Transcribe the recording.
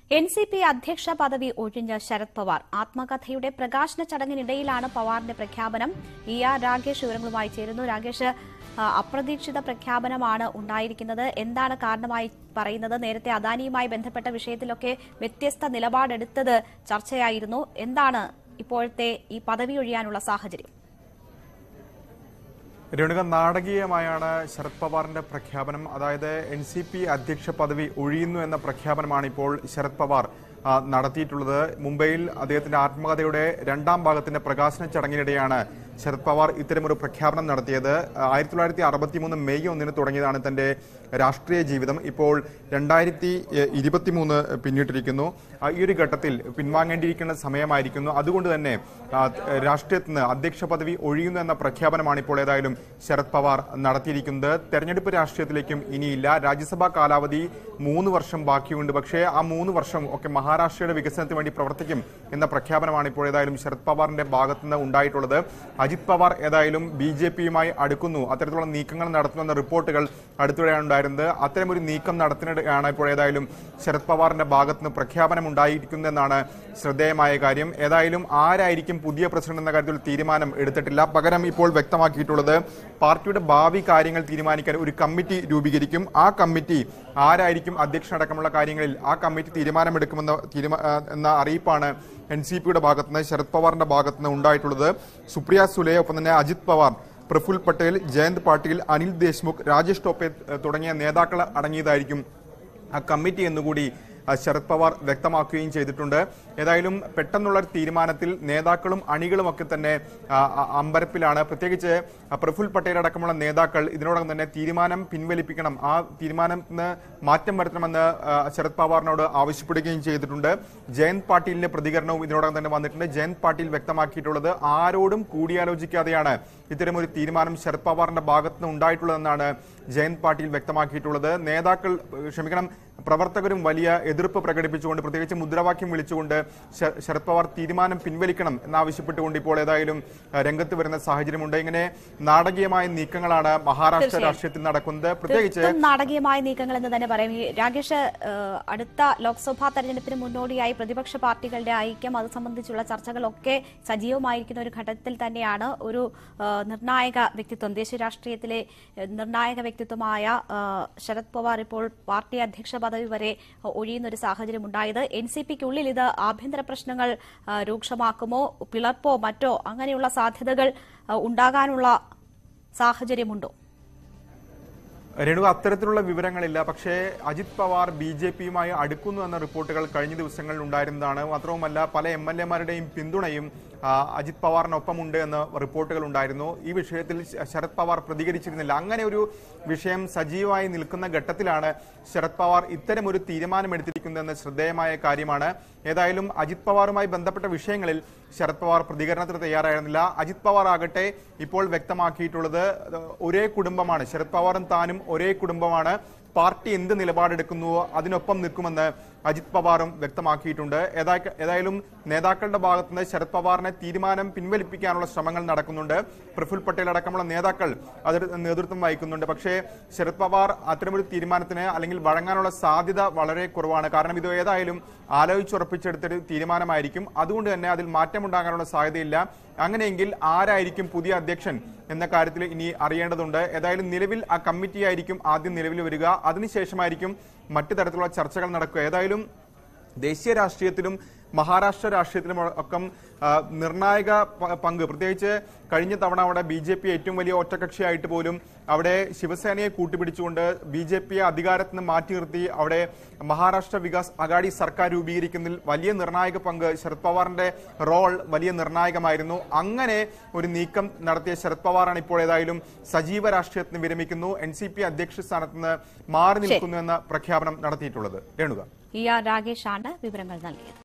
N C P അധ്യക്ഷ പദവി ഒഴിഞ്ഞ ശരത് പവാർ ആത്മകഥയുടെ പ്രകാശന ചടങ്ങിനിടയിലാണ് പവാറിന്റെ പ്രഖ്യാപനം ഇ ആർ രാകേഷ് വിവരങ്ങളുമായി ചേരുന്നു രാകേഷ് ആ, അപ്രതീക്ഷിത പ്രഖ്യാപനമാണ് ഉണ്ടായിരിക്കുന്നത് എന്താണ് കാരണമായി പറയുന്നത് നേരത്തെ അദാനിയുമായി ബന്ധപ്പെട്ട വിഷയത്തിലൊക്കെ വ്യത്യസ്ത നിലപാടെടുത്തത് ചർച്ചയായിരുന്നു എന്താണ് ഇപ്പോഴത്തെ ഈ പദവി ഒഴിയാനുള്ള സാഹചര്യം രേണുക നാടകീയമായാണ് ശരത് പവാറിന്റെ പ്രഖ്യാപനം അതായത് എൻ സി പി അധ്യക്ഷ പദവി ഒഴിയുന്നു എന്ന പ്രഖ്യാപനമാണ് ഇപ്പോൾ ശരത് പവാർ ആ, നടത്തിയിട്ടുള്ളത് മുംബൈയിൽ അദ്ദേഹത്തിന്റെ ആത്മകഥയുടെ രണ്ടാം ഭാഗത്തിന്റെ പ്രകാശന ചടങ്ങിനിടെയാണ് ശരത് പവാർ ഇത്തരമൊരു പ്രഖ്യാപനം നടത്തിയത് ആയിരത്തി തൊള്ളായിരത്തി അറുപത്തിമൂന്ന് മെയ് ഒന്നിന് തുടങ്ങിയതാണ് തന്റെ രാഷ്ട്രീയ ജീവിതം ഇപ്പോൾ രണ്ടായിരത്തി ഇരുപത്തിമൂന്ന് പിന്നിട്ടിരിക്കുന്നു ആ, ഈ ഒരു ഘട്ടത്തിൽ പിൻവാങ്ങേണ്ടിയിരിക്കുന്ന സമയമായിരിക്കുന്നു അതുകൊണ്ട് തന്നെ ആ, രാഷ്ട്രീയത്തിൽ നിന്ന് അധ്യക്ഷ പദവി ഒഴിയുന്നു എന്ന പ്രഖ്യാപനമാണ് ഇപ്പോൾ ഏതായാലും ശരത് പവാർ നടത്തിയിരിക്കുന്നത് തെരഞ്ഞെടുപ്പ് രാഷ്ട്രീയത്തിലേക്കും ഇനിയില്ല രാജ്യസഭാ കാലാവധി മൂന്ന് വർഷം ബാക്കിയുണ്ട് പക്ഷേ ആ മൂന്ന് വർഷം ഒക്കെ മഹാരാഷ്ട്രയുടെ വികസനത്തിന് വേണ്ടി പ്രവർത്തിക്കും എന്ന പ്രഖ്യാപനമാണ് ഇപ്പോൾ ഏതായാലും ശരത് പവാറിന്റെ ഭാഗത്തുനിന്ന് ഉണ്ടായിട്ടുള്ളത് അജിത് പവാർ ഏതായാലും ബി ജെ പിയുമായി അടുക്കുന്നു അത്തരത്തിലുള്ള നീക്കങ്ങൾ നടത്തുമെന്ന റിപ്പോർട്ടുകൾ അടുത്തിടെയാണ് ഉണ്ടായിരുന്നത് അത്തരമൊരു നീക്കം നടത്തുന്നതാണ് ഇപ്പോൾ ഏതായാലും ശരത് പവാറിന്റെ ഭാഗത്തുനിന്ന് പ്രഖ്യാപനം ഉണ്ടായിരിക്കുന്നതെന്നാണ് ശ്രദ്ധേയമായ കാര്യം ഏതായാലും ആരായിരിക്കും പുതിയ പ്രസിഡന്റ് എന്ന കാര്യത്തിൽ തീരുമാനം എടുത്തിട്ടില്ല പകരം ഇപ്പോൾ വ്യക്തമാക്കിയിട്ടുള്ളത് പാർട്ടിയുടെ ഭാവി കാര്യങ്ങൾ തീരുമാനിക്കാൻ ഒരു കമ്മിറ്റി രൂപീകരിക്കും ആ കമ്മിറ്റി ആരായിരിക്കും അധ്യക്ഷനടക്കമുള്ള കാര്യങ്ങളിൽ ആ കമ്മിറ്റി തീരുമാനമെടുക്കുമെന്ന തീരുമാ ആ, എന്ന അറിയിപ്പാണ് എൻ സി പിയുടെ ഭാഗത്തുനിന്ന് ശരത് പവാറിന്റെ ഭാഗത്തുനിന്ന് ഉണ്ടായിട്ടുള്ളത് സുപ്രിയ സുലെ ഒപ്പം തന്നെ അജിത് പവാർ പ്രഫുൽ പട്ടേൽ ജയന്ത് പാട്ടീൽ അനിൽ ദേശ്മുഖ് രാജേഷ് ടോപ്പെ ഏഹ്, തുടങ്ങിയ നേതാക്കൾ അടങ്ങിയതായിരിക്കും ആ കമ്മിറ്റി എന്നുകൂടി ആ, ശരത് പവാർ വ്യക്തമാക്കുകയും ചെയ്തിട്ടുണ്ട് ഏതായാലും പെട്ടെന്നുള്ള ഒരു തീരുമാനത്തിൽ നേതാക്കളും അണികളും ഒക്കെ തന്നെ ആ, ആ, അമ്പരപ്പിലാണ് പ്രത്യേകിച്ച് ആ, പ്രഫുൽ പട്ടേൽ അടക്കമുള്ള നേതാക്കൾ ഇതിനോടകം തന്നെ തീരുമാനം പിൻവലിപ്പിക്കണം ആ തീരുമാനത്തിന് മാറ്റം വരുത്തണമെന്ന് ആ, ശരത് പവാറിനോട് ആവശ്യപ്പെടുകയും ചെയ്തിട്ടുണ്ട് ജയന്ത് പാട്ടീലിന്റെ പ്രതികരണവും ഇതിനോടകം തന്നെ വന്നിട്ടുണ്ട് ജയന്ത് പാട്ടീൽ വ്യക്തമാക്കിയിട്ടുള്ളത് ആരോടും കൂടിയാലോചിക്കാതെയാണ് ഇത്തരമൊരു തീരുമാനം ശരത് പവാറിന്റെ ഭാഗത്തുനിന്ന് ഉണ്ടായിട്ടുള്ളതെന്നാണ് ജയന്ത് പാട്ടീൽ വ്യക്തമാക്കിയിട്ടുള്ളത് നേതാക്കൾ ഏഹ്, ക്ഷമിക്കണം പ്രവർത്തകരും വലിയ എതിർപ്പ് പ്രകടിപ്പിച്ചുകൊണ്ട് പ്രത്യേകിച്ച് മുദ്രാവാക്യം വിളിച്ചുകൊണ്ട് ശ- ശരത് പവാർ തീരുമാനം പിൻവലിക്കണം എന്നാവശ്യപ്പെട്ടുകൊണ്ട് ഇപ്പോൾ ഏതായാലും ഏഹ്, രംഗത്ത് വരുന്ന സാഹചര്യമുണ്ട് ഇങ്ങനെ നാടകീയമായ നീക്കങ്ങളാണ് മഹാരാഷ്ട്ര തീർച്ചയായും. രാഷ്ട്രീയത്തിൽ നടക്കുന്നത് പ്രത്യേകിച്ച് തീർത്തും നാടകീയമായ നീക്കങ്ങൾ എന്ന് തന്നെ പറയാം ഈ രാകേഷ് ഏഹ്, അടുത്ത ലോക്സഭാ തെരഞ്ഞെടുപ്പിന് മുന്നോടിയായി പ്രതിപക്ഷ പാർട്ടികളുടെ ഐക്യം അത് സംബന്ധിച്ചുള്ള ചർച്ചകളൊക്കെ സജീവമായിരിക്കുന്ന ഒരു ഘട്ടത്തിൽ തന്നെയാണ് ഒരു ഏഹ്, നിർണായക വ്യക്തിത്വം ദേശീയ രാഷ്ട്രീയത്തിലെ ഏഹ്, നിർണായക വ്യക്തിത്വമായ ഏഹ്, ശരത് പവാർ ഇപ്പോൾ പാർട്ടി അധ്യക്ഷ പദവി വരെ ഒഴിയുന്ന ഒരു സാഹചര്യം ഉണ്ടായത് എൻ സി പിക്കുള്ളിൽ ഇത് ആഭ്യന്തര പ്രശ്നങ്ങൾ ഏഹ്, രൂക്ഷമാക്കുമോ പിളർപ്പോ മറ്റോ അങ്ങനെയുള്ള സാധ്യതകൾ ഏഹ്, ഉണ്ടാകാനുള്ള സാഹചര്യമുണ്ടോ രേണു അത്തരത്തിലുള്ള വിവരങ്ങളില്ല പക്ഷേ അജിത് പവാർ ബി ജെ പിയുമായി അടുക്കുന്നു എന്ന റിപ്പോർട്ടുകൾ കഴിഞ്ഞ ദിവസങ്ങളിൽ ഉണ്ടായിരുന്നതാണ് മാത്രവുമല്ല പല എം എൽ എമാരുടെയും പിന്തുണയും ആ, അജിത് പവാറിനൊപ്പമുണ്ട് എന്ന് റിപ്പോർട്ടുകൾ ഉണ്ടായിരുന്നു ഈ വിഷയത്തിൽ ശ- ശരത് പവാർ പ്രതികരിച്ചിരുന്നില്ല അങ്ങനെ ഒരു വിഷയം സജീവമായി നിൽക്കുന്ന ഘട്ടത്തിലാണ് ശരത് പവാർ ഇത്തരം ഒരു തീരുമാനമെടുത്തിരിക്കുന്നതെന്ന് ശ്രദ്ധേയമായ കാര്യമാണ് ഏതായാലും അജിത് പവാറുമായി ബന്ധപ്പെട്ട വിഷയങ്ങളിൽ ശരത് പവാർ പ്രതികരണത്തിന് തയ്യാറായിരുന്നില്ല അജിത് പവാർ ആകട്ടെ ഇപ്പോൾ വ്യക്തമാക്കിയിട്ടുള്ളത് അത് ഒരേ കുടുംബമാണ് ശരത് പവാറും താനും ഒരേ കുടുംബമാണ് പാർട്ടി എന്ത് നിലപാടെടുക്കുന്നുവോ അതിനൊപ്പം നിൽക്കുമെന്ന് അജിത് പവാറും വ്യക്തമാക്കിയിട്ടുണ്ട് ഏതാ- ഏതായാലും നേതാക്കളുടെ ഭാഗത്തുനിന്ന് ശരത് പവാറിനെ തീരുമാനം പിൻവലിപ്പിക്കാനുള്ള ശ്രമങ്ങൾ നടക്കുന്നുണ്ട് പ്രഫുൽ പട്ടേൽ അടക്കമുള്ള നേതാക്കൾ അതിൽ നേതൃത്വം വഹിക്കുന്നുണ്ട് പക്ഷേ ശരത് പവാർ അത്തരമൊരു തീരുമാനത്തിന് അല്ലെങ്കിൽ വഴങ്ങാനുള്ള സാധ്യത വളരെ കുറവാണ് കാരണം ഇത് ഏതായാലും ആലോചിച്ചുറപ്പിച്ചെടുത്തൊരു തീരുമാനമായിരിക്കും അതുകൊണ്ട് തന്നെ അതിൽ മാറ്റമുണ്ടാകാനുള്ള സാധ്യതയില്ല അങ്ങനെയെങ്കിൽ ആരായിരിക്കും പുതിയ അധ്യക്ഷൻ എന്ന കാര്യത്തിൽ ഇനി അറിയേണ്ടതുണ്ട് ഏതായാലും നിലവിൽ ആ കമ്മിറ്റി ആയിരിക്കും ആദ്യം നിലവിൽ വരിക അതിനുശേഷമായിരിക്കും മറ്റു തരത്തിലുള്ള ചർച്ചകൾ നടക്കുക ഏതായാലും ദേശീയ രാഷ്ട്രീയത്തിലും മഹാരാഷ്ട്ര രാഷ്ട്രീയത്തിലും ഒക്കെ ആ, നിർണായക പ- പങ്ക് പ്രത്യേകിച്ച് കഴിഞ്ഞ തവണ അവിടെ ബി ജെ പി ഏറ്റവും വലിയ ഒറ്റകക്ഷിയായിട്ട് പോലും അവിടെ ശിവസേനയെ കൂട്ടുപിടിച്ചുകൊണ്ട് ബി ജെ പിയെ അധികാരത്തിൽ നിന്ന് മാറ്റി നിർത്തി അവിടെ മഹാരാഷ്ട്ര വികാസ് അഗാഡി സർക്കാർ രൂപീകരിക്കുന്നതിൽ വലിയ നിർണായക പങ്ക് ശരത് പവാറിന്റെ റോൾ വലിയ നിർണായകമായിരുന്നു അങ്ങനെ ഒരു നീക്കം നടത്തിയ ശരത് പവാറാണ് ഇപ്പോൾ ഏതായാലും സജീവ രാഷ്ട്രീയത്തിന് വിരമിക്കുന്നു എൻ സി പി അധ്യക്ഷ സ്ഥാനത്ത് നിന്ന് മാറി നിൽക്കുന്നു എന്ന പ്രഖ്യാപനം നടത്തിയിട്ടുള്ളത് രേണുക ഇ ആർ രാകേഷാണ് വിവരങ്ങൾ നൽകിയത്